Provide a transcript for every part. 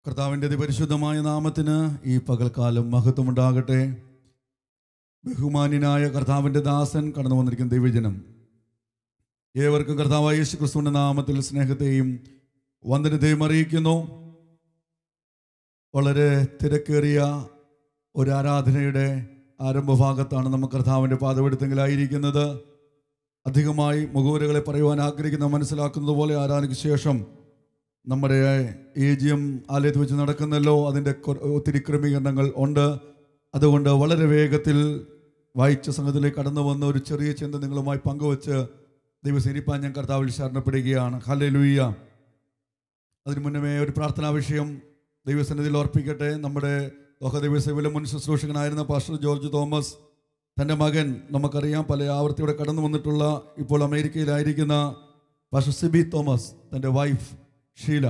കർത്താവിൻ്റെ അതിപരിശുദ്ധമായ നാമത്തിന് ഈ പകൽക്കാലം മഹത്വമുണ്ടാകട്ടെ ബഹുമാന്യനായ കർത്താവിൻ്റെ ദാസൻ കടന്നു വന്നിരിക്കുന്ന ദൈവജനം ഏവർക്കും കർത്താവായ യേശു ക്രിസ്തുവിൻ്റെ നാമത്തിൽ സ്നേഹത്തെയും വന്ദനത്തെയും അറിയിക്കുന്നു വളരെ തിരക്കേറിയ ഒരു ആരാധനയുടെ ആരംഭഭാഗത്താണ് നമുക്ക് കർത്താവിൻ്റെ പാതവെടുത്തെങ്കിലായിരിക്കുന്നത് അധികമായി മുഖവരകളെ പറയുവാൻ ആഗ്രഹിക്കുന്ന മനസ്സിലാക്കുന്നത് പോലെ ആരാധനയ്ക്ക് ശേഷം നമ്മുടെ എ ജി എം ആലയത്തിൽ വെച്ച് നടക്കുന്നല്ലോ അതിൻ്റെ കൊ- ഒത്തിരി ക്രമീകരണങ്ങൾ ഉണ്ട് അതുകൊണ്ട് വളരെ വേഗത്തിൽ വായിച്ച സംഘത്തിലേക്ക് കടന്നു വന്ന ഒരു ചെറിയ ചിന്ത നിങ്ങളുമായി പങ്കുവച്ച് ദൈവസേനിപ്പാൻ ഞാൻ കർത്താവിൽ ശരണപ്പെടുകയാണ് ഹലേ ലൂയ്യ അതിനു മുന്നമേ ഒരു പ്രാർത്ഥനാ വിഷയം ദൈവസന്നിധിയിൽ ഓർപ്പിക്കട്ടെ നമ്മുടെ ലോക ദൈവസേവയിലെ മുൻ ശുശ്രൂഷകനായിരുന്ന പാസ്റ്റർ ജോർജ് തോമസ് തൻ്റെ മകൻ നമുക്കറിയാം പല ആവർത്തിയോടെ കടന്നു വന്നിട്ടുള്ള ഇപ്പോൾ അമേരിക്കയിലായിരിക്കുന്ന പാസ്റ്റർ സിബി തോമസ് തൻ്റെ വൈഫ് ഷീല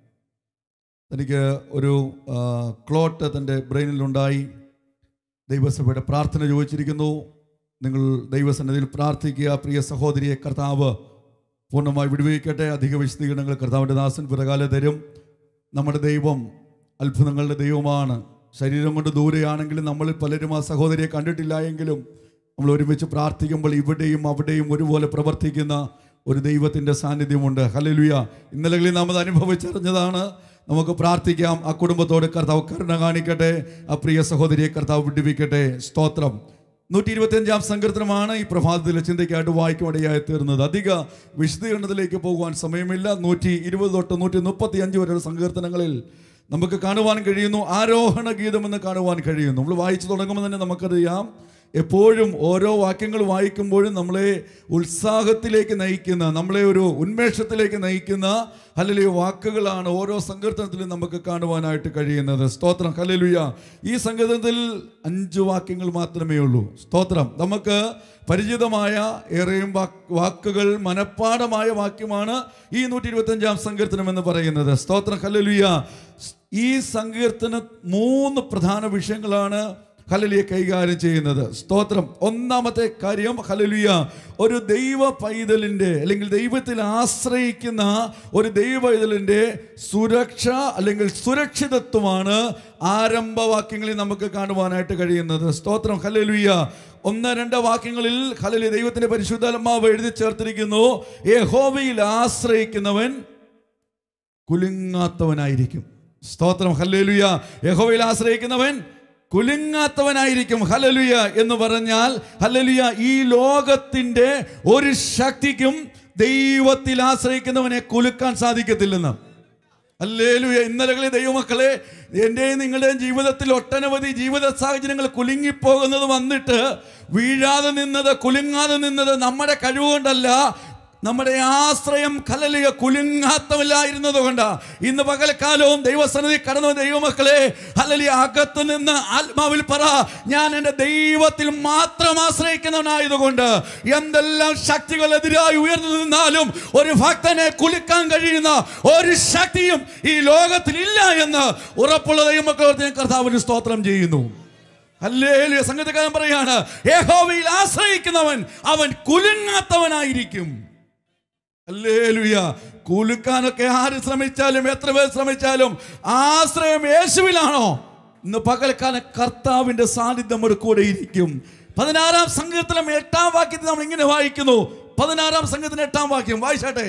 തനിക്ക് ഒരു ആ, ക്ലോട്ട് തൻ്റെ ബ്രെയിനിലുണ്ടായി ദൈവസഭയുടെ പ്രാർത്ഥന ചോദിച്ചിരിക്കുന്നു നിങ്ങൾ ദൈവസന്നിധിയിൽ പ്രാർത്ഥിക്കുക പ്രിയ സഹോദരിയെ കർത്താവ് പൂർണ്ണമായി വിടുവിക്കട്ടെ അധിക വിശദീകരണങ്ങൾ കർത്താവിൻ്റെ ദാസൻ പിറകാല തരും നമ്മുടെ ദൈവം അത്ഭുതങ്ങളുടെ ദൈവമാണ് ശരീരം കൊണ്ട് ദൂരെയാണെങ്കിലും നമ്മൾ പലരും ആ സഹോദരിയെ കണ്ടിട്ടില്ല എങ്കിലും നമ്മൾ ഒരുമിച്ച് പ്രാർത്ഥിക്കുമ്പോൾ ഇവിടെയും അവിടെയും ഒരുപോലെ പ്രവർത്തിക്കുന്ന ഒരു ദൈവത്തിൻ്റെ സാന്നിധ്യമുണ്ട് ഹലലുയ ഇന്നലകളിൽ നാം അത് അനുഭവിച്ചറിഞ്ഞതാണ് നമുക്ക് പ്രാർത്ഥിക്കാം ആ കുടുംബത്തോട് കർത്താവ് കരുണ കാണിക്കട്ടെ ആ പ്രിയ സഹോദരിയെ കർത്താവ് വിടുവിക്കട്ടെ സ്തോത്രം നൂറ്റി ഇരുപത്തിയഞ്ചാം സങ്കീർത്തനമാണ് ഈ പ്രഭാതത്തിലെ ചിന്തയ്ക്കായിട്ട് വായിക്കുമിടയായി തീർന്നത് അധിക വിശദീകരണത്തിലേക്ക് പോകുവാൻ സമയമില്ല നൂറ്റി ഇരുപത് തൊട്ട് നൂറ്റി മുപ്പത്തി അഞ്ച് വരെയുള്ള സങ്കീർത്തനങ്ങളിൽ നമുക്ക് കാണുവാൻ കഴിയുന്നു ആരോഹണ ഗീതമെന്ന് കാണുവാൻ കഴിയുന്നു നമ്മൾ വായിച്ചു തുടങ്ങുമ്പോൾ തന്നെ നമുക്കറിയാം എപ്പോഴും ഓരോ വാക്യങ്ങൾ വായിക്കുമ്പോഴും നമ്മളെ ഉത്സാഹത്തിലേക്ക് നയിക്കുന്ന നമ്മളെ ഒരു ഉന്മേഷത്തിലേക്ക് നയിക്കുന്ന അല്ലെങ്കിൽ വാക്കുകളാണ് ഓരോ സങ്കീർത്തനത്തിലും നമുക്ക് കാണുവാനായിട്ട് കഴിയുന്നത് സ്തോത്രം ഹല്ലേലൂയ ഈ സങ്കീർത്തനത്തിൽ അഞ്ച് വാക്യങ്ങൾ മാത്രമേ ഉള്ളൂ സ്തോത്രം നമുക്ക് പരിചിതമായ ഏറെയും വാക്ക് വാക്കുകൾ മനഃപ്പാടമായ വാക്യമാണ് ഈ നൂറ്റി ഇരുപത്തഞ്ചാം സങ്കീർത്തനം എന്ന് പറയുന്നത് സ്തോത്രം ഹല്ലേലൂയ ഈ സങ്കീർത്തന മൂന്ന് പ്രധാന വിഷയങ്ങളാണ് ഹലലിയെ കൈകാര്യം ചെയ്യുന്നത് സ്തോത്രം ഒന്നാമത്തെ കാര്യം ഹലലിയ ഒരു ദൈവ പൈതലിൻ്റെ അല്ലെങ്കിൽ ദൈവത്തിൽ ആശ്രയിക്കുന്ന ഒരു ദൈവ പൈതലിൻ്റെ സുരക്ഷ അല്ലെങ്കിൽ സുരക്ഷിതത്വമാണ് ആരംഭവാക്യങ്ങളിൽ നമുക്ക് കാണുവാനായിട്ട് കഴിയുന്നത് സ്തോത്രം ഹലലുയ ഒന്ന് രണ്ട് വാക്യങ്ങളിൽ ഹലലി ദൈവത്തിന്റെ പരിശുദ്ധാത്മാവ് എഴുതി ചേർത്തിരിക്കുന്നു യഹോവയിൽ ആശ്രയിക്കുന്നവൻ കുലുങ്ങാത്തവനായിരിക്കും സ്തോത്രം ഹല്ലേലുയ യഹോവയിൽ ആശ്രയിക്കുന്നവൻ കുലുങ്ങാത്തവനായിരിക്കും ഹലലുയ എന്ന് പറഞ്ഞാൽ ഹലലുയ ഈ ലോകത്തിന്റെ ഒരു ശക്തിക്കും ദൈവത്തിൽ ആശ്രയിക്കുന്നവനെ കുലുക്കാൻ സാധിക്കത്തില്ലെന്ന് അല്ലേലുയ ഇന്നലകളിൽ ദൈവമക്കളെ എൻ്റെയും നിങ്ങളുടെയും ജീവിതത്തിൽ ഒട്ടനവധി ജീവിത സാഹചര്യങ്ങൾ കുലുങ്ങിപ്പോകുന്നത് വന്നിട്ട് വീഴാതെ നിന്നത് കുലുങ്ങാതെ നിന്നത് നമ്മുടെ കഴിവുകൊണ്ടല്ല നമ്മുടെ ആശ്രയം കലലിയ കുലുങ്ങാത്തമില്ലായിരുന്നത് കൊണ്ടാ ഇന്ന് പകൽക്കാലവും ദൈവസന്നിധി കടന്നു വന്ന ദൈവമക്കളെ അല്ലലിയ അകത്ത് നിന്ന് ആത്മാവിൽ പറ ഞാൻ എൻ്റെ ദൈവത്തിൽ മാത്രം ആശ്രയിക്കുന്നവനായതുകൊണ്ട് എന്തെല്ലാം ശക്തികൾ എതിരായി ഉയർന്നു നിന്നാലും ഒരു ഭക്തനെ കുലുക്കാൻ കഴിയുന്ന ഒരു ശക്തിയും ഈ ലോകത്തിൽ ഇല്ല എന്ന് ഉറപ്പുള്ള ദൈവമക്കളോട് ഞാൻ കർത്താവിന് സ്തോത്രം ചെയ്യുന്നു അല്ലേലിയ സംഗീതക്കാരൻ പറയാണ് യഹോവയിൽ ആശ്രയിക്കുന്നവൻ അവൻ കുലുങ്ങാത്തവനായിരിക്കും അല്ലേലുയ കുലുക്കാനൊക്കെ ആര് ശ്രമിച്ചാലും എത്ര പേർ ശ്രമിച്ചാലും ആശ്രയം യേശുവിലാണോ ഇന്ന് പകൽക്കാലം കർത്താവിന്റെ സാന്നിധ്യം ഒരു കൂടെ ഇരിക്കും പതിനാറാം സങ്കീർത്തനം എട്ടാം വാക്യത്തിൽ നമ്മൾ ഇങ്ങനെ വായിക്കുന്നു പതിനാറാം സംഘത്തിന് എട്ടാം വാക്യം വായിച്ചാട്ടെ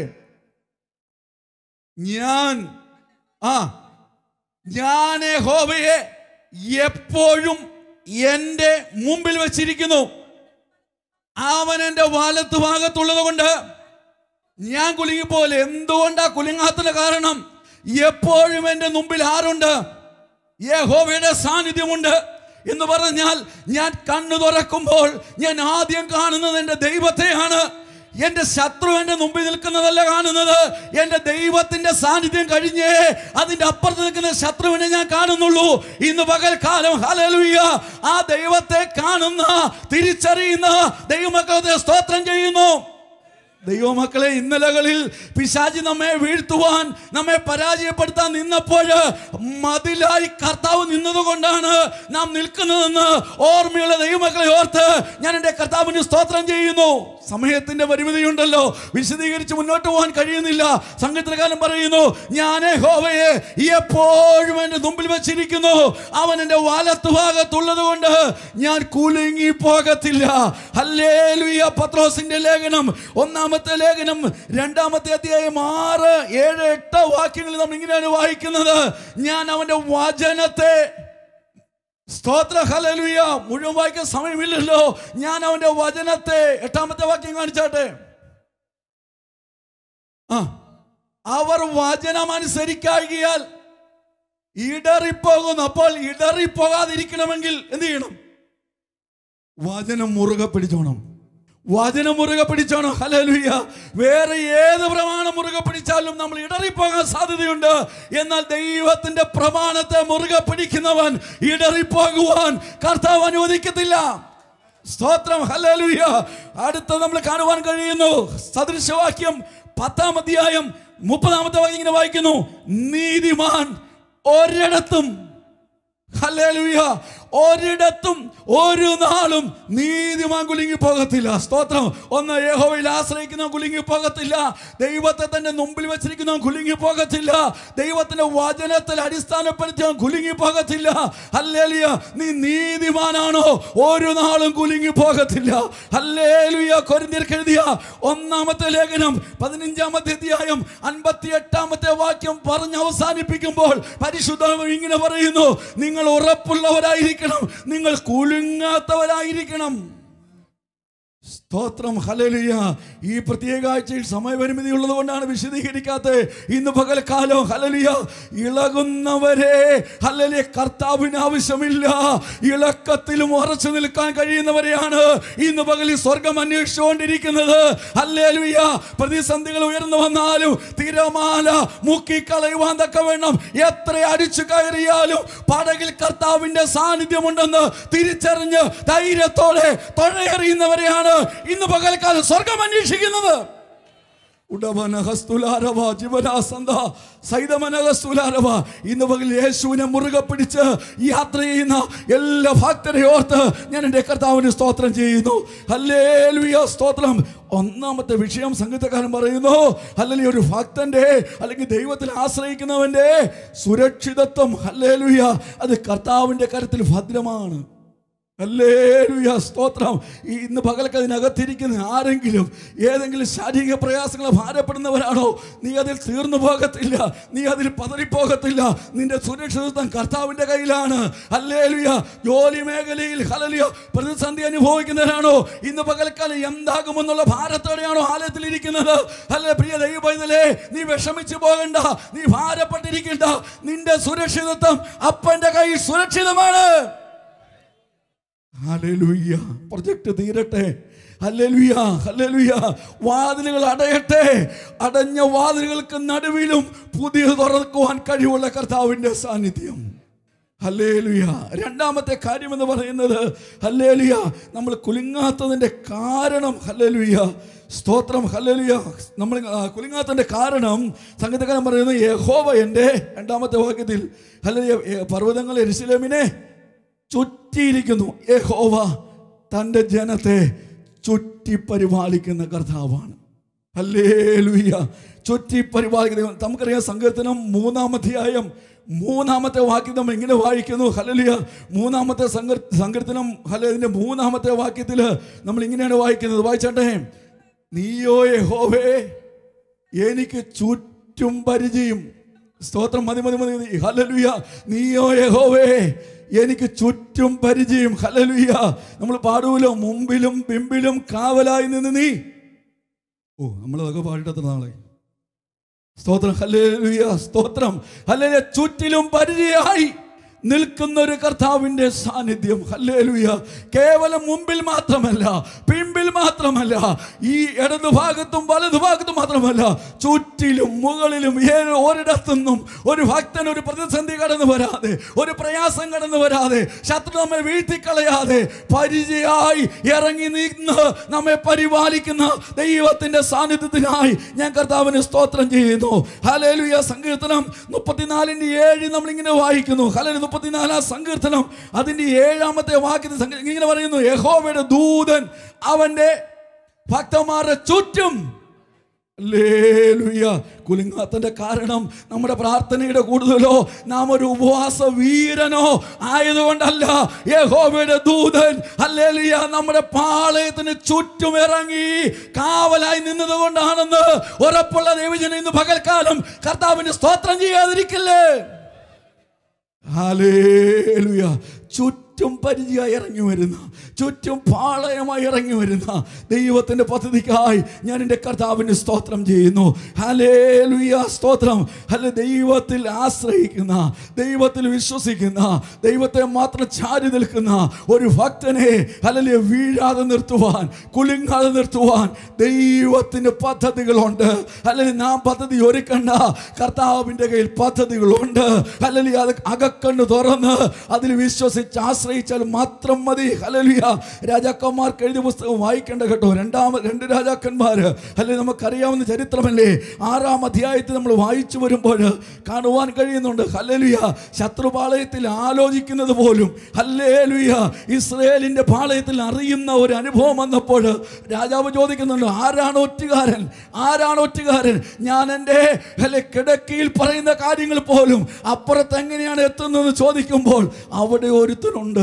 ഞാൻ ആ ഞാൻ യഹോവയെ എപ്പോഴും എൻ്റെ മുമ്പിൽ വെച്ചിരിക്കുന്നു അവൻ എൻ്റെ വലത്ത് ഭാഗത്തുള്ളത് കൊണ്ട് ഞാൻ കുലുങ്ങിപ്പോലെ എന്തുകൊണ്ടാ കുലുങ്ങാത്തത് കാരണം എപ്പോഴും എൻ്റെ മുമ്പിൽ ആരുണ്ട് യഹോവയുടെ സാന്നിധ്യമുണ്ട് എന്ന് പറഞ്ഞാൽ ഞാൻ കണ്ണു തുറക്കുമ്പോൾ ഞാൻ ആദ്യം കാണുന്നത് എൻ്റെ ദൈവത്തെയാണ് എൻ്റെ ശത്രു എൻ്റെ മുമ്പിൽ നിൽക്കുന്നതല്ല കാണുന്നത് എൻ്റെ ദൈവത്തിൻ്റെ സാന്നിധ്യം കഴിഞ്ഞേ അതിൻ്റെ അപ്പുറത്ത് നിൽക്കുന്ന ശത്രുവിനെ ഞാൻ കാണുന്നുള്ളൂ ഇന്ന് പകൽക്കാലം ഹലലുയ്യ ആ ദൈവത്തെ കാണുന്ന തിരിച്ചറിയുന്ന ദൈവമക്കളത്തെ സ്തോത്രം ചെയ്യുന്നു ദൈവമക്കളെ ഇന്നലകളിൽ പിശാചി നമ്മെ വീഴ്ത്തുവാൻ നമ്മെ പരാജയപ്പെടുത്താൻ നിന്നപ്പോൾ മതിലായി കർത്താവ് നിന്നതുകൊണ്ടാണ് നാം നിൽക്കുന്നതെന്ന് ഓർമ്മയുള്ള ദൈവമക്കളെ ഓർത്ത് ഞാൻ എൻ്റെ കർത്താവിന് സ്തോത്രം ചെയ്യുന്നു സമയത്തിന്റെ പരിമിതിയുണ്ടല്ലോ വിശദീകരിച്ച് മുന്നോട്ട് പോകാൻ കഴിയുന്നില്ല സംഘത്തിലകാലം പറയുന്നു ഞാൻ ഹോവയെ എപ്പോഴും എൻ്റെ മുമ്പിൽ വെച്ചിരിക്കുന്നു അവൻ എൻ്റെ വാലത്ത് ഭാഗത്തുള്ളത് കൊണ്ട് ഞാൻ കുലുങ്ങി പോകത്തില്ല ഹല്ലേലൂയ പത്രോസിന്റെ ലേഖനം ഒന്നാമത്തെ ലേഖനം രണ്ടാമത്തെ അധ്യായം ആറ് ഏഴ് എട്ട് വാക്യങ്ങളിൽ നമ്മൾ ഇങ്ങനെയാണ് വായിക്കുന്നത് ഞാൻ അവന്റെ വചനത്തെ സ്തോത്ര ഹലലുയ മുഴുവൻ വായിക്കാൻ സമയമില്ലല്ലോ ഞാൻ അവന്റെ വചനത്തെ എട്ടാമത്തെ വാക്യം കാണിച്ചാട്ടെ ആ അവർ വചനം അനുസരിക്കാകിയാൽ ഇടറിപ്പോകുന്നു അപ്പോൾ ഇടറിപ്പോകാതിരിക്കണമെങ്കിൽ എന്ത് ചെയ്യണം വചനം മുറുകെ പിടിച്ചോണം വചനം മുറുകെ പിടിച്ചോണം ഹലലുയ്യ വേറെ ഏത് പ്രമാണം മുറുകെ പിടിച്ചാലും നമ്മൾ ഇടറിപ്പോകാൻ സാധ്യതയുണ്ട് എന്നാൽ ദൈവത്തിന്റെ പ്രമാണത്തെ മുറുകെ പിടിക്കുന്നവൻ ഇടറിപ്പോകുവാൻ കർത്താവ് അനുവദിക്കത്തില്ല സ്തോത്രം ഹലലുയ്യ അടുത്ത നമ്മൾ കാണുവാൻ കഴിയുന്നു സദൃശവാക്യം പത്താം അധ്യായം മുപ്പതാമത്തെ വാക്യം ഇങ്ങനെ വായിക്കുന്നു നീതിമാൻ ഒരിടത്തും ഹല്ലേലൂയ ഒരിടത്തും ഒരു നാളും നീതിമാൻ കുലുങ്ങി പോകത്തില്ല സ്തോത്രം ഒന്ന് യഹോവയിൽ ആശ്രയിക്കുന്ന കുലുങ്ങി പോകത്തില്ല ദൈവത്തെ തന്നെ മുമ്പിൽ വെച്ചിരിക്കുന്ന കുലുങ്ങി പോകത്തില്ല ദൈവത്തിന്റെ വചനത്തിൽ അടിസ്ഥാനപ്പെടുത്തി കുലുങ്ങി പോകത്തില്ല ഹല്ലേലൂയ നീ നീതിമാനാണോ ഒരു നാളും കുലുങ്ങി പോകത്തില്ല ഹല്ലേലൂയ കൊരിന്തിയർക്ക് എഴുതിയ ഒന്നാമത്തെ ലേഖനം പതിനഞ്ചാമത്തെ അധ്യായം അൻപത്തി എട്ടാമത്തെ വാക്യം പറഞ്ഞ് അവസാനിപ്പിക്കുമ്പോൾ പരിശുദ്ധ ഇങ്ങനെ പറയുന്നു നിങ്ങൾ ഉറപ്പുള്ളവരായിരിക്കണം നിങ്ങൾ കുലുങ്ങാത്തവരായിരിക്കണം സ്തോത്രം ഹലലിയ ഈ പ്രത്യേക ആഴ്ചയിൽ സമയപരിമിതി ഉള്ളത് കൊണ്ടാണ് വിശദീകരിക്കാത്തത് ഇന്ന് പകൽക്കാലം ഹലലിയ ഇളകുന്നവരെ ഹലലിയ കർത്താവിന് ആവശ്യമില്ല ഇളക്കത്തിലും ഉറച്ചു നിൽക്കാൻ കഴിയുന്നവരെയാണ് ഇന്ന് പകലിൽ സ്വർഗം അന്വേഷിച്ചുകൊണ്ടിരിക്കുന്നത് ഹല്ലേലൂയ പ്രതിസന്ധികൾ ഉയർന്നു വന്നാലും തിരമാല മുക്കിക്കളയുവാൻ തക്ക വേണം എത്ര അടിച്ചു കയറിയാലും പടകിൽ കർത്താവിന്റെ സാന്നിധ്യമുണ്ടെന്ന് തിരിച്ചറിഞ്ഞ് ധൈര്യത്തോടെ തൊഴയെറിയുന്നവരെയാണ് ഇന്ന് പകൽക്കാലം സ്വർഗം അന്വേഷിക്കുന്നത് ഉടവനഹസ്തുലാരവ ജീവനാസന്ത സൈതമനഹസ്തുലാരവ ഇന്ന് പകൽ യേശുവിനെ മുറുകെ പിടിച്ച് യാത്ര ചെയ്യുന്ന എല്ലാ ഭക്തരെ ഓർത്ത് ഞാൻ എൻ്റെ കർത്താവിന് സ്തോത്രം ചെയ്യുന്നു ഹല്ലേലൂയ സ്തോത്രം ഒന്നാമത്തെ വിഷയം സംഗീതക്കാരൻ പറയുന്നു അല്ലെങ്കിൽ ഒരു ഭക്തന്റെ അല്ലെങ്കിൽ ദൈവത്തിൽ ആശ്രയിക്കുന്നവന്റെ സുരക്ഷിതത്വം ഹല്ലേലൂയ അത് കർത്താവിന്റെ കരത്തിൽ ഭദ്രമാണ് ഹല്ലേലൂയ സ്തോത്രം ഈ ഇന്ന് പകലൊക്കെ അതിനകത്തിരിക്കുന്ന ആരെങ്കിലും ഏതെങ്കിലും ശാരീരിക പ്രയാസങ്ങൾ ഭാരപ്പെടുന്നവരാണോ നീ അതിൽ തീർന്നു പോകത്തില്ല നീ അതിൽ പതറിപ്പോകത്തില്ല നിന്റെ സുരക്ഷിതത്വം കർത്താവിന്റെ കയ്യിലാണ് ഹല്ലേലൂയ ജോലി മേഖലയിൽ ഹലലിയ പ്രതിസന്ധി അനുഭവിക്കുന്നവരാണോ ഇന്ന് പകൽക്കാലം എന്താകുമെന്നുള്ള ഭാരത്തോടെയാണോ ആലയത്തിൽ ഇരിക്കുന്നത് അല്ലെ പ്രിയ ദൈവപൈതലേ നീ വിഷമിച്ചു പോകണ്ട നീ ഭാരപ്പെട്ടിരിക്കണ്ട നിന്റെ സുരക്ഷിതത്വം അപ്പന്റെ കയ്യിൽ സുരക്ഷിതമാണ് ഹല്ലേലൂയ പ്രൊജക്ട് തീരട്ടെ ഹല്ലേലൂയ ഹല്ലേലൂയ വാതിലുകൾ അടയട്ടെ അടഞ്ഞ വാതിലുകൾക്ക് നടുവിലും പുതിയ തുറക്കുവാൻ കഴിവുള്ള കർത്താവിൻ്റെ സാന്നിധ്യം ഹല്ലേലുയ രണ്ടാമത്തെ കാര്യം എന്ന് പറയുന്നത് ഹല്ലേലുയ നമ്മൾ കുലുങ്ങാത്തതിൻ്റെ കാരണം ഹല്ലേലുയ സ്തോത്രം ഹല്ലേലുയ നമ്മൾ ആ, കുലുങ്ങാത്തതിൻ്റെ കാരണം സംഗീതകാരൻ പറയുന്നത് യഹോവ എൻ്റെ രണ്ടാമത്തെ വാക്യത്തിൽ ഹല്ലേലൂയ പർവ്വതങ്ങൾ എരുസലേമിനെ ചുറ്റിയിരിക്കുന്നു യഹോവ തൻ്റെ ജനത്തെ ചുറ്റി പരിപാലിക്കുന്ന കർത്താവാണ് ഹല്ലേലൂയ ചുറ്റി പരിപാലിക്കുന്ന ദൈവം. നമുക്കറിയാം സങ്കീർത്തനം മൂന്നാമധ്യായം മൂന്നാമത്തെ വാക്യം നമ്മൾ ഇങ്ങനെ വായിക്കുന്നു ഹലലിയ മൂന്നാമത്തെ സങ്കീർ സങ്കീർത്തനം ഹല ഇതിൻ്റെ മൂന്നാമത്തെ വാക്യത്തിൽ നമ്മൾ ഇങ്ങനെയാണ് വായിക്കുന്നത് വായിച്ചാട്ടെ നീയോ യഹോവേ എനിക്ക് ചുറ്റും പരിചയം സ്തോത്രം മതി മതി മതി ഹലലുയ നീയോ യഹോവേ എനിക്ക് ചുറ്റും പരിചയം ഹലലുയ നമ്മൾ പാടൂലോ മുമ്പിലും പിമ്പിലും കാവലായി നിന്ന് നീ ഓ നമ്മളതൊക്കെ പാടിട്ടത്ര നാളെ സ്തോത്രം ഹല്ലേലൂയ സ്തോത്രം ഹല്ലേലൂയ ചുറ്റിലും പരിചയമായി നിൽക്കുന്ന ഒരു കർത്താവിന്റെ സാന്നിധ്യം ഹല്ലേലൂയ കേവലം മുമ്പിൽ മാത്രമല്ല പിമ്പിൽ മാത്രമല്ല ഈ ഇടതു ഭാഗത്തും വലതു ഭാഗത്തും മാത്രമല്ല ചുറ്റിലും മുകളിലും ഏഴ് ഒരിടത്തുനിന്നും ഒരു ഭക്തൻ ഒരു പ്രതിസന്ധി കടന്നു വരാതെ ഒരു പ്രയാസം കടന്നു വരാതെ ശത്രു നമ്മെ വീഴ്ത്തിക്കളയാതെ പരിചയായി ഇറങ്ങി നിന്ന് നമ്മെ പരിപാലിക്കുന്ന ദൈവത്തിന്റെ സാന്നിധ്യത്തിനായി ഞാൻ കർത്താവിന് സ്തോത്രം ചെയ്യുന്നു ഹലേലുയ സങ്കീർത്തനം മുപ്പത്തിനാലിന്റെ ഏഴ് നമ്മൾ ഇങ്ങനെ വായിക്കുന്നു ഹലേലു മുപ്പത്തിനാലാം സങ്കീർത്തനം അതിന്റെ ഏഴാമത്തെ വാക്യത്തിൽ സങ്ക- ഇങ്ങനെ പറയുന്നു യഹോവയുടെ ദൂതൻ അവന്റെ ഭക്തന്മാരുടെ ചുറ്റും ഹല്ലേലൂയ. കുലുങ്ങാത്തന്റെ കാരണം നമ്മുടെ പ്രാർത്ഥനയുടെ കൂടുതലോ നാം ഒരു ഉപവാസ വീരനോ ആയതുകൊണ്ടല്ല യഹോവയുടെ ദൂതൻ ഹല്ലേലൂയ നമ്മുടെ പാളയത്തിന് ചുറ്റും ഇറങ്ങി കാവലായി നിന്നത് കൊണ്ടാണെന്ന് ഉറപ്പുള്ള ദൈവജനം ഇന്ന് പകൽക്കാലം കർത്താവിന് സ്തോത്രം ചെയ്യാതിരിക്കില്ലേ ഹാലേലുയ ചുറ്റും പരിചയമായി ഇറങ്ങി വരുന്ന ചുറ്റും പാളയമായി ഇറങ്ങി വരുന്ന ദൈവത്തിൻ്റെ പദ്ധതിക്കായി ഞാൻ എൻ്റെ കർത്താവിന് സ്തോത്രം ചെയ്യുന്നു ഹലേലുയ സ്തോത്രം ഹലെ ദൈവത്തിൽ ആശ്രയിക്കുന്ന ദൈവത്തിൽ വിശ്വസിക്കുന്ന ദൈവത്തെ മാത്രം ചാരി നിൽക്കുന്ന ഒരു ഭക്തനെ ഹലലിയ വീഴാതെ നിർത്തുവാൻ കുലുങ്ങാതെ നിർത്തുവാൻ ദൈവത്തിന് പദ്ധതികളുണ്ട് അല്ലെങ്കിൽ നാം പദ്ധതി ഒരുക്കണ്ട കർത്താവിൻ്റെ കയ്യിൽ പദ്ധതികളുണ്ട് അല്ലെങ്കിൽ അത് അകക്കണ്ണ് തുറന്ന് അതിൽ വിശ്വസിച്ച് ആശ്രയിച്ചാൽ മാത്രം മതി ഹലലിയ രാജാക്കന്മാർക്ക് എഴുതിയ പുസ്തകം വായിക്കേണ്ട കേട്ടോ രണ്ടാമത് രണ്ട് രാജാക്കന്മാർ അല്ലെങ്കിൽ നമുക്കറിയാവുന്ന ചരിത്രമല്ലേ ആറാം അധ്യായത്തിൽ നമ്മൾ വായിച്ചു വരുമ്പോൾ കാണുവാൻ കഴിയുന്നുണ്ട് ഹല്ലലുയ ശത്രുപാളയത്തിൽ ആലോചിക്കുന്നത് പോലും ഹല്ലേലുയ ഇസ്രയേലിന്റെ പാളയത്തിൽ അറിയുന്ന ഒരു അനുഭവം വന്നപ്പോൾ രാജാവ് ചോദിക്കുന്നുണ്ട് ആരാണ് ഒറ്റുകാരൻ ആരാണ് ഒറ്റുകാരൻ ഞാൻ എൻ്റെ അല്ലെ കിടക്കയിൽ പറയുന്ന കാര്യങ്ങൾ പോലും അപ്പുറത്ത് എങ്ങനെയാണ് എത്തുന്നതെന്ന് ചോദിക്കുമ്പോൾ അവിടെ ഒരുത്തനുണ്ട്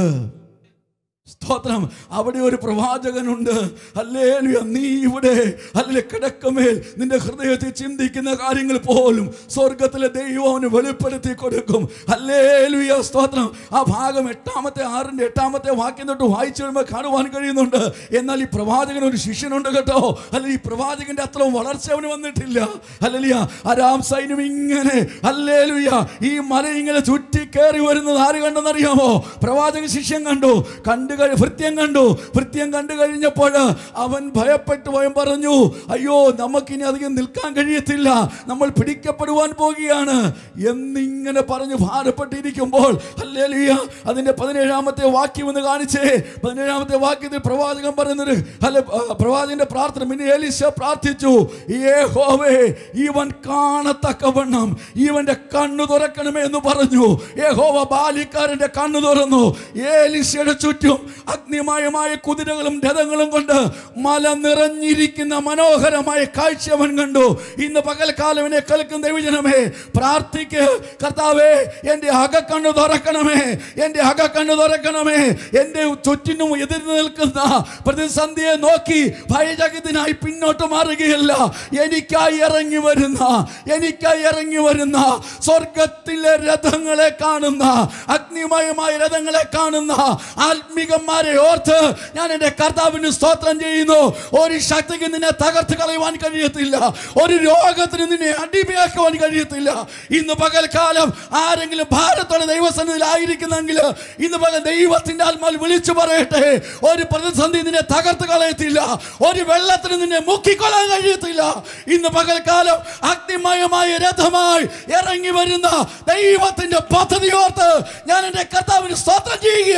സ്തോത്രം അവിടെ ഒരു പ്രവാചകനുണ്ട് അല്ലേലുയ നീ ഇവിടെ അല്ലെ കിടക്കമേൽ നിന്റെ ഹൃദയത്തിൽ ചിന്തിക്കുന്ന കാര്യങ്ങൾ പോലും സ്വർഗത്തിലെ ദൈവം അവന് വെളിപ്പെടുത്തി കൊടുക്കും അല്ലേലുയ സ്തോത്രം ആ ഭാഗം എട്ടാമത്തെ ആറിന്റെ എട്ടാമത്തെ വാക്യം തൊട്ട് വായിച്ചു വരുമ്പോൾ കാണുവാൻ കഴിയുന്നുണ്ട് എന്നാൽ ഈ പ്രവാചകൻ ഒരു ശിഷ്യനുണ്ട് കേട്ടോ അല്ലെ ഈ പ്രവാചകന്റെ അത്ര വളർച്ച അവന് വന്നിട്ടില്ല അല്ലലിയ അരാം സൈന്യം ഇങ്ങനെ അല്ലേലുയ ഈ മല ഇങ്ങനെ ചുറ്റി കയറി വരുന്നത് ആര് കണ്ടെന്നറിയാമോ പ്രവാചക ശിഷ്യൻ കണ്ടു കണ്ടു കഴി ഭൃത്യം കണ്ടു ഭൃത്യം കണ്ടു കഴിഞ്ഞപ്പോൾ അവൻ ഭയപ്പെട്ടു പോയും പറഞ്ഞു അയ്യോ നമുക്കിനി അധികം നിൽക്കാൻ കഴിയത്തില്ല നമ്മൾ പിടിക്കപ്പെടുവാൻ പോകുകയാണ് എന്നിങ്ങനെ പറഞ്ഞ് ഭാരപ്പെട്ടിരിക്കുമ്പോൾ അല്ലേലുയ അതിന്റെ പതിനേഴാമത്തെ വാക്യം എന്ന് കാണിച്ചേ പതിനേഴാമത്തെ വാക്യത്തിൽ പ്രവാചകൻ പറയുന്നത് അല്ലെ പ്രവാചകന്റെ പ്രാർത്ഥന പിന്നെ ഏലിശ പ്രാർത്ഥിച്ചു യഹോവേ ഇവൻ കാണത്തക്കവണ്ണം ഇവന്റെ കണ്ണു തുറക്കണമേ എന്ന് പറഞ്ഞു യഹോവ ബാലിക്കാരന്റെ കണ്ണു തുറന്നു ഏലിശയുടെ ചുറ്റും അഗ്നിമയമായ കുതിരകളും രഥങ്ങളും കൊണ്ട് മല നിറഞ്ഞിരിക്കുന്ന മനോഹരമായ കാഴ്ച അവൻ കണ്ടു ഇന്ന് പകൽക്കാലം എന്നെ കേൾക്കുന്ന ദൈവജനമേ പ്രാർത്ഥിക്ക് കർത്താവേ എൻ്റെ അകക്കണ്ണു തുറക്കണമേ എൻ്റെ അകക്കണ്ണു തുറക്കണമേ എൻ്റെ ചുറ്റിനും എതിർന്ന് നിൽക്കുന്ന പ്രതിസന്ധിയെ നോക്കി ഭയജഗത്തിനായി പിന്നോട്ട് മാറുകയല്ല എനിക്കായി ഇറങ്ങി വരുന്ന എനിക്കായി ഇറങ്ങി വരുന്ന സ്വർഗത്തിലെ രഥങ്ങളെ കാണുന്ന അഗ്നിമയമായ രഥങ്ങളെ കാണുന്ന ആത്മികന്മാരെ ഓർത്ത് ഞാൻ എൻ്റെ കർത്താവിന് സ്തോത്രം ചെയ്യുന്നു ഒരു ശക്തിക്ക് നിന്നെ തകർത്ത് കളയുവാൻ കഴിയത്തില്ല ഒരു രോഗത്തിന് നിന്നെ അടിമയാക്കുവാൻ കഴിയത്തില്ല ഇന്ന് പകൽക്കാലം ആരെങ്കിലും ഭാരത്തോടെ ദൈവസന്നിധിയിലായിരിക്കുന്നെങ്കിൽ ഇന്ന് പകൽ ദൈവത്തിന്റെ ആത്മാൽ വിളിച്ചു പറയട്ടെ ഒരു പ്രതിസന്ധി നിന്നെ തകർത്ത് കളയത്തില്ല ഒരു വെള്ളത്തിന് നിന്നെ മുക്കിക്കൊള്ളാൻ കഴിയത്തില്ല ഇന്ന് പകൽക്കാലം അഗ്നിമയമായ രഥമായി ഇറങ്ങി വരുന്ന ദൈവത്തിന്റെ പദ്ധതി ഓർത്ത് ഞാൻ എൻ്റെ കർത്താവിന് സ്തോത്രം ചെയ്യുക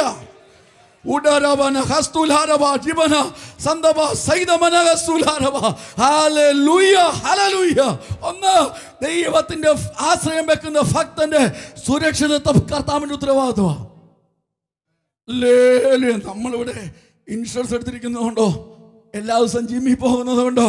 ഉടരവന ഹസ്തുലാരവ ജീവന സന്തവ സൈതമന ഹസ്തുലാരവ ഹല്ലേലൂയ ഹല്ലേലൂയ ഒന്ന് ദൈവത്തിന്റെ ആശ്രയം വെക്കുന്ന ഭക്തന്റെ സുരക്ഷിതത്വം കർത്താവിന്റെ ഉത്തരവാദിത്വമാണ് ഹല്ലേലൂയ. നമ്മളിവിടെ ഇൻഷുറൻസ് എടുത്തിരിക്കുന്നതുകൊണ്ടോ എല്ലാ ദിവസവും ജിമ്മിൽ പോകുന്നതുകൊണ്ടോ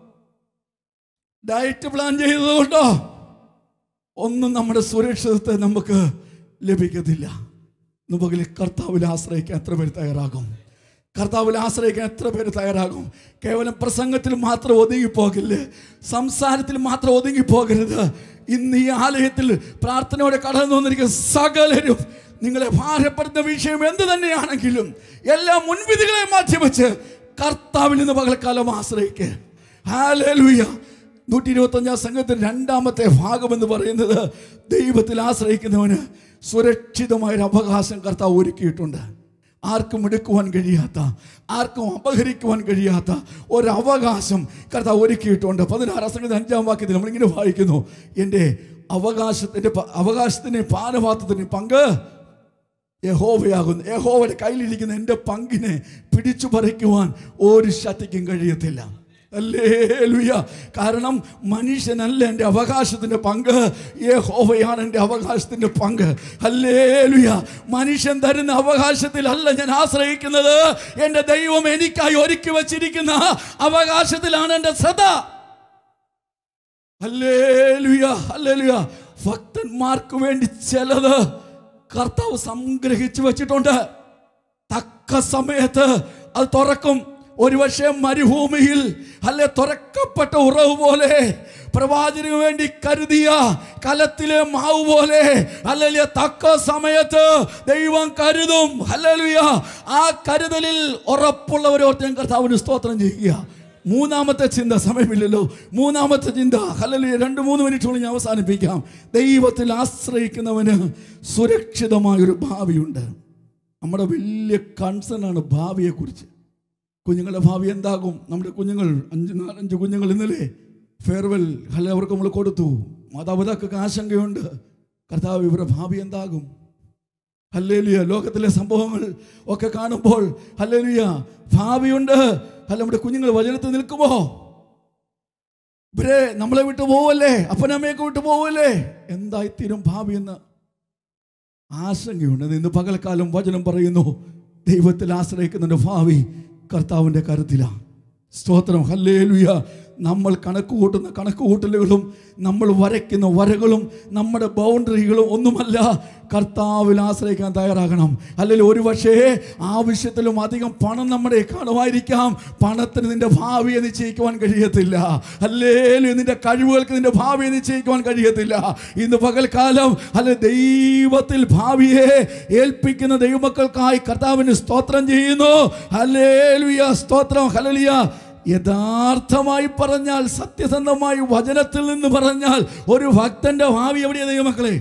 ഡയറ്റ് പ്ലാൻ ചെയ്തതുകൊണ്ടോ ഒന്നും നമ്മുടെ സുരക്ഷിതത്തെ നമുക്ക് ലഭിക്കത്തില്ല നമുക്ക് കർത്താവിൽ ആശ്രയിക്കാൻ എത്ര പേര് തയ്യാറാകും കർത്താവിൽ ആശ്രയിക്കാൻ എത്ര പേര് തയ്യാറാകും കേവലം പ്രസംഗത്തിൽ മാത്രം ഒതുങ്ങിപ്പോകില്ലേ സംസാരത്തിൽ മാത്രം ഒതുങ്ങിപ്പോകരുത് ഇന്ന് ഈ ആലയത്തിൽ പ്രാർത്ഥനയോടെ കടന്നു വന്നിരിക്കുന്ന സകലരും നിങ്ങളെ ഭാരപ്പെടുന്ന വിഷയം എന്ത് തന്നെയാണെങ്കിലും എല്ലാ മുൻവിധികളെ മാറ്റിവെച്ച് കർത്താവിൽ നിന്ന് പകൽക്കാലം ആശ്രയിക്കുക ഹാലേലൂയ നൂറ്റി ഇരുപത്തഞ്ചാം സംഘത്തിൽ രണ്ടാമത്തെ ഭാഗം എന്ന് പറയുന്നത് ദൈവത്തിൽ ആശ്രയിക്കുന്നവന് സുരക്ഷിതമായൊരു അവകാശം കർത്താവ് ഒരുക്കിയിട്ടുണ്ട് ആർക്കും എടുക്കുവാൻ കഴിയാത്ത ആർക്കും അപഹരിക്കുവാൻ കഴിയാത്ത ഒരവകാശം കർത്താവ് ഒരുക്കിയിട്ടുണ്ട് പതിനാറാം സംഘത്തിൽ അഞ്ചാം വാക്യത്തിൽ നമ്മളിങ്ങനെ വായിക്കുന്നു എൻ്റെ അവകാശത്തിൻ്റെ പ- അവകാശത്തിന് പാനപാത്രത്തിന് പങ്ക് യഹോവയാകുന്നു യഹോവയുടെ കയ്യിലിരിക്കുന്ന എൻ്റെ പങ്കിനെ പിടിച്ചു പറിക്കുവാൻ ഒരു ശക്തിക്കും കഴിയത്തില്ല അല്ലേലുയ കാരണം മനുഷ്യനല്ല എൻ്റെ അവകാശത്തിൻ്റെ പങ്ക് യഹോവയാണ് എൻ്റെ അവകാശത്തിൻ്റെ പങ്ക് അല്ലേലുയ മനുഷ്യൻ തരുന്ന അവകാശത്തിലല്ല ഞാൻ ആശ്രയിക്കുന്നത് എൻ്റെ ദൈവം എനിക്കായി ഒരുക്കി വച്ചിരിക്കുന്ന അവകാശത്തിലാണ് എൻ്റെ ശ്രദ്ധ ഹല്ലേലൂയ ഹല്ലേലൂയ ഭക്തന്മാർക്ക് വേണ്ടി ചിലത് കർത്താവ് സംഗ്രഹിച്ചു വെച്ചിട്ടുണ്ട് തക്ക സമയത്ത് അത് തുറക്കും ഒരുപക്ഷെ മരുഭൂമിയിൽ അല്ലെ തുറക്കപ്പെട്ട ഉറവ് പോലെ പ്രവാചകന് വേണ്ടി കരുതിയ കലത്തിലെ മാവ് പോലെ അല്ലെ തക്ക സമയത്ത് ദൈവം കരുതും ഹല്ലേലൂയ ആ കരുതലിൽ ഉറപ്പുള്ളവരോർത്ത് ഞാൻ കർത്താവിന് സ്തോത്രം ചെയ്യുക മൂന്നാമത്തെ ചിന്ത സമയമില്ലല്ലോ മൂന്നാമത്തെ ചിന്ത ഹല്ലേലൂയ രണ്ട് മൂന്ന് മിനിറ്റ് കൊണ്ട് ഞാൻ അവസാനിപ്പിക്കാം ദൈവത്തിൽ ആശ്രയിക്കുന്നവന് സുരക്ഷിതമായൊരു ഭാവിയുണ്ട് നമ്മുടെ വലിയ കൺസേൺ ആണ് ഭാവിയെക്കുറിച്ച് കുഞ്ഞുങ്ങളുടെ ഭാവി എന്താകും നമ്മുടെ കുഞ്ഞുങ്ങൾ അഞ്ച് നാലഞ്ച് കുഞ്ഞുങ്ങൾ ഇന്നലെ ഫെയർവെൽ അല്ലെ അവർക്ക് നമ്മൾ കൊടുത്തു മാതാപിതാക്കൾക്ക് ആശങ്കയുണ്ട് കർത്താവ് ഇവരുടെ ഭാവി എന്താകും ഹല്ലേലിയ ലോകത്തിലെ സംഭവങ്ങൾ ഒക്കെ കാണുമ്പോൾ ഹല്ലേലിയ ഭാവിയുണ്ട് അല്ല നമ്മുടെ കുഞ്ഞുങ്ങൾ വചനത്തിൽ നിൽക്കുമോ ഇവരെ നമ്മളെ വിട്ടു പോവല്ലേ അപ്പനമ്മയൊക്കെ വിട്ടു പോവല്ലേ എന്തായിത്തീരും ഭാവി എന്ന് ആശങ്കയുണ്ട് ഇന്ന് പകൽക്കാലം വചനം പറയുന്നു ദൈവത്തിൽ ആശ്രയിക്കുന്നതിൻ്റെ ഭാവി കർത്താവിൻ്റെ കരുത്തിലാണ് സ്തോത്രം ഹല്ലേലുയ നമ്മൾ കണക്ക് കൂട്ടുന്ന കണക്ക് കൂട്ടലുകളും നമ്മൾ വരയ്ക്കുന്ന വരകളും നമ്മുടെ ബൗണ്ടറികളും ഒന്നുമല്ല കർത്താവിൽ ആശ്രയിക്കാൻ തയ്യാറാകണം അല്ലെങ്കിൽ ഒരു പക്ഷേ ആവശ്യത്തിലും അധികം പണം നമ്മുടെ കാണുമായിരിക്കാം പണത്തിന് നിന്റെ ഭാവിയെ നിശ്ചയിക്കുവാൻ കഴിയത്തില്ല അല്ലേലും നിന്റെ കഴിവുകൾക്ക് നിന്റെ ഭാവിയെ നിശ്ചയിക്കുവാൻ കഴിയത്തില്ല ഇന്ന് പകൽക്കാലം അല്ലെ ദൈവത്തിൽ ഭാവിയെ ഏൽപ്പിക്കുന്ന ദൈവമക്കൾക്കായി കർത്താവിന് സ്തോത്രം ചെയ്യുന്നു ഹല്ലേലുയ സ്തോത്രം ഹലലിയ യഥാർത്ഥമായി പറഞ്ഞാൽ സത്യസന്ധമായി വചനത്തിൽ നിന്ന് പറഞ്ഞാൽ ഒരു ഭക്തന്റെ ഭാവി എവിടെയാ ദൈവമക്കളെ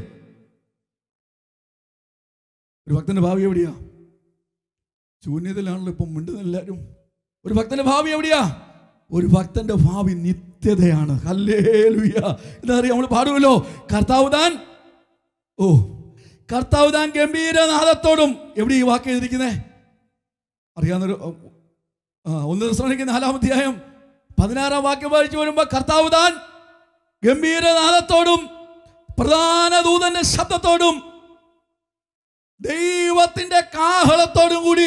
ഒരു ഭക്തന്റെ ഭാവി എവിടെയാ ശൂന്യതയിലാണല്ലോ ഇപ്പം മിണ്ടുന്ന എല്ലാവരും ഒരു ഭക്തന്റെ ഭാവി എവിടെയാ ഒരു ഭക്തന്റെ ഭാവി നിത്യതയാണ് ഹല്ലേലൂയ എന്താ അറിയാം നമ്മൾ പാടുമല്ലോ കർത്താവ് താൻ ഓ കർത്താവ് താൻ ഗംഭീരനാഥത്തോടും എവിടെ ഈ വാക്ക് എഴുതിയിരിക്കുന്നേ അറിയാവുന്നൊരു ആ, ഒന്ന് ശ്രമിക്കുന്ന നാലാം അധ്യായം പതിനാറാം വാക്യം വായിച്ചു വരുമ്പോൾ കർത്താവ് താൻ ഗംഭീരനാഥത്തോടും പ്രധാന ദൂതന്റെ ശബ്ദത്തോടും ദൈവത്തിന്റെ കാഹളത്തോടും കൂടി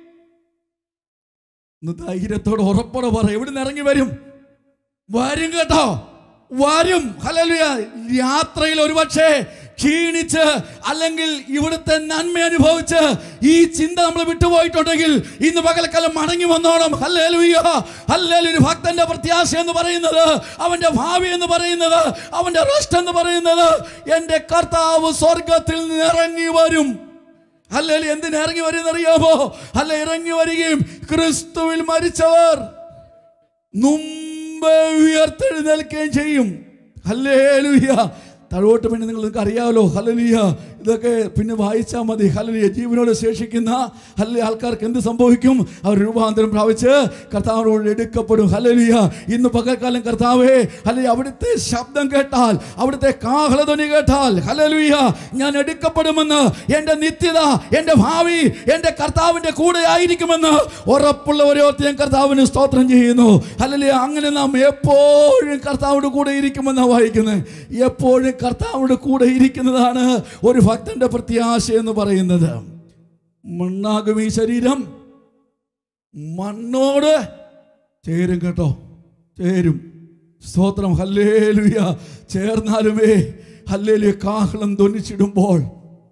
ഒന്ന് ധൈര്യത്തോടെ ഉറപ്പോടെ പറ എവിടെ നിന്ന് ഇറങ്ങി വരും വരും കേട്ടോ വരും ഹല്ലേലൂയ യാത്രയിൽ ഒരുപക്ഷെ ക്ഷീണിച്ച് അല്ലെങ്കിൽ ഇവിടുത്തെ നന്മ അനുഭവിച്ച് ഈ ചിന്ത നമ്മൾ വിട്ടുപോയിട്ടുണ്ടെങ്കിൽ ഇന്ന് പകൽക്കാലം മടങ്ങി വന്നോണം ഹല്ലേലൂയ ഹല്ലേലൂയ ഒരു ഭക്തന്റെ പ്രത്യാശ എന്ന് പറയുന്നത് അവന്റെ ഭാവി എന്ന് പറയുന്നത് അവന്റെ റെസ്റ്റ് എന്ന് പറയുന്നത് എൻ്റെ കർത്താവ് സ്വർഗത്തിൽ നിന്ന് ഇറങ്ങി വരും അല്ലെങ്കിൽ എന്തിന് ഇറങ്ങി വരുന്നറിയാമോ അല്ല ഇറങ്ങി വരികയും ക്രിസ്തുവിൽ മരിച്ചവർ മുമ്പ് ഉയർത്തെഴുന്നേൽക്കുകയും ചെയ്യും ഹല്ലേലൂയ താഴോട്ട് പിന്നെ നിങ്ങൾ നിങ്ങൾക്ക് അറിയാമല്ലോ ഹലലിയ ഇതൊക്കെ പിന്നെ വായിച്ചാൽ മതി ഹലലിയ ജീവനോട് ശേഷിക്കുന്ന ഹല്ലെ ആൾക്കാർക്ക് എന്ത് സംഭവിക്കും അവർ രൂപാന്തരം പ്രാപിച്ച് കർത്താവിനോട് എടുക്കപ്പെടും ഹലലിയ ഇന്ന് പകൽക്കാലം കർത്താവേ ഹല്ലെ അവിടുത്തെ ശബ്ദം കേട്ടാൽ അവിടുത്തെ കാഹളധ്വനി കേട്ടാൽ ഹലലുയ ഞാൻ എടുക്കപ്പെടുമെന്ന് എൻ്റെ നിത്യത എൻ്റെ ഭാവി എൻ്റെ കർത്താവിൻ്റെ കൂടെ ആയിരിക്കുമെന്ന് ഉറപ്പുള്ളവരെ ഓർത്ത് ഞാൻ കർത്താവിന് സ്തോത്രം ചെയ്യുന്നു ഹല്ലേലൂയ അങ്ങനെ നാം എപ്പോഴും കർത്താവിൻ്റെ കൂടെ ഇരിക്കുമെന്നാണ് വായിക്കുന്നത് എപ്പോഴും കർത്താവിൻ്റെ കൂടെ ഇരിക്കുന്നതാണ് ഒരു ഭക്തന്റെ പ്രത്യാശ എന്ന് പറയുന്നത് മണ്ണാകും ഈ ശരീരം മണ്ണോട് ചേരും കേട്ടോ ചേരും സ്തോത്രം ഹല്ലേലുയ ചേർന്നാലുമേ ഹല്ലേലുയ കാഹളം ധ്വനിച്ചിടുമ്പോൾ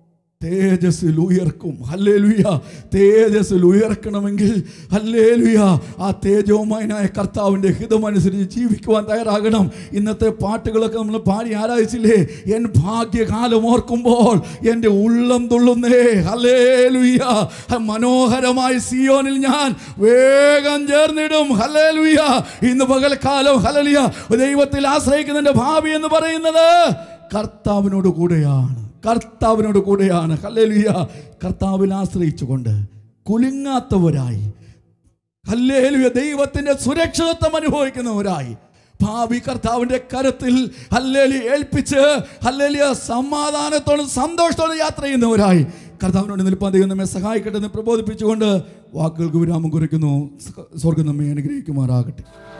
തേജസ്സിൽ ഉയർക്കും ഹല്ലേലുയ തേജസ്സിൽ ഉയർക്കണമെങ്കിൽ ഹല്ലേലുയ ആ തേജോമയനായ കർത്താവിൻ്റെ ഹിതമനുസരിച്ച് ജീവിക്കുവാൻ തയ്യാറാകണം ഇന്നത്തെ പാട്ടുകളൊക്കെ നമ്മൾ പാടി ആരാധിച്ചില്ലേ എൻ ഭാഗ്യകാലം ഓർക്കുമ്പോൾ എൻ്റെ ഉള്ളം തുള്ളുന്നേ ഹല്ലേലുയ മനോഹരമായ സിയോനിൽ ഞാൻ വേഗം ചേർന്നിടും ഹല്ലേലുയ ഇന്ന് പകൽക്കാലം ഹല്ലേലുയ ദൈവത്തിൽ ആശ്രയിക്കുന്നതിൻ്റെ ഭാവി എന്ന് പറയുന്നത് കർത്താവിനോട് കൂടെയാണ് കർത്താവിനോട് കൂടെയാണ് ഹല്ലേലുയ കർത്താവിൽ ആശ്രയിച്ചുകൊണ്ട് കുലുങ്ങാത്തവരായി ഹല്ലേലുയ ദൈവത്തിന്റെ സുരക്ഷിതത്വം അനുഭവിക്കുന്നവരായി ഭാവി കർത്താവിന്റെ കരത്തിൽ ഹല്ലേലി ഏൽപ്പിച്ച് ഹല്ലേലിയ സമാധാനത്തോടും സന്തോഷത്തോടും യാത്ര ചെയ്യുന്നവരായി കർത്താവിനോട് നിൽപ്പാൻ ദൈവം നമ്മെ സഹായിക്കട്ടെ എന്ന് പ്രബോധിപ്പിച്ചുകൊണ്ട് വാക്കുകൾക്ക് വിരാമം കുറിക്കുന്നു സ്വർഗം നമ്മെ അനുഗ്രഹിക്കുമാറാകട്ടെ